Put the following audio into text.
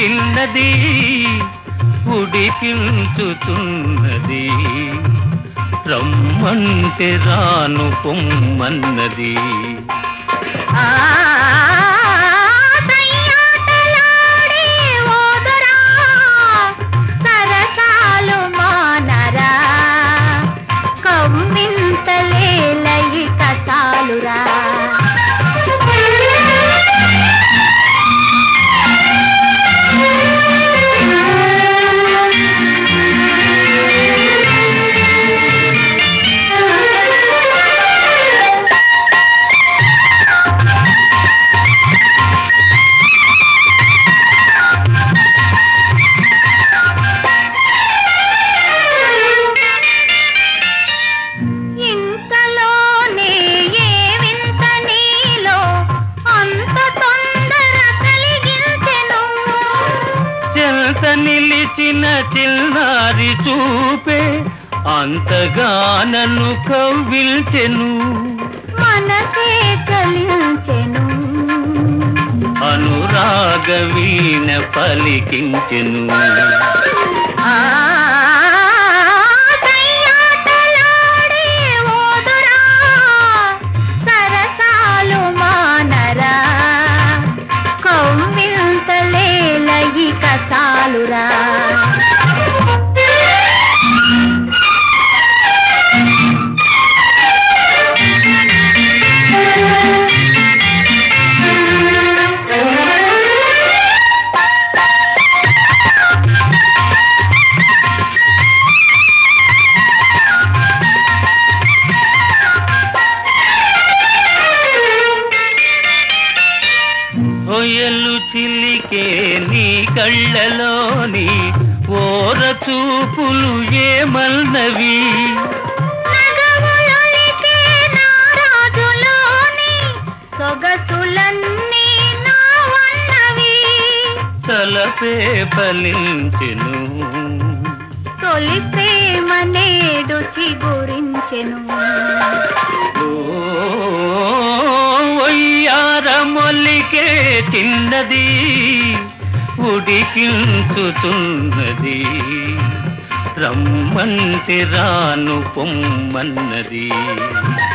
చిన్నది ఉడికించుతున్నది రమ్మంటే రాను పొమ్మన్నది ఆ దయ్యాటలాడే ఓదరా సరసాలు మానరా కవ్వింతలేలయి కసాలురా ఇంతలోనే ఏ వింత నీలో అంత తొందర కలిగించెను చెంత నిలిచిన చిన్నారి చూపే అంతగా నన్ను కవ్విల్చెను మనసే చలించెను అనురాగ వీణ పలికించెను ఆ దయ్యాటలాడే ఓదురా సరసాలు మానరా కవ్వింతలేలయి కసాలురా ఒయలు చిలికే నీ కళ్ళలోని ఓర చూపులు ఏమల్నవి నగములొలికే నారాజులోని సొగసులన్నీ నావన్నవి తలపే ఫలించెను తొలి ప్రేమ నేడు చిగురించెను ఒయ్యారమొల్లికే చిన్నది ఉడికించుతున్నది రమ్మంటే రాను పొమ్మన్నది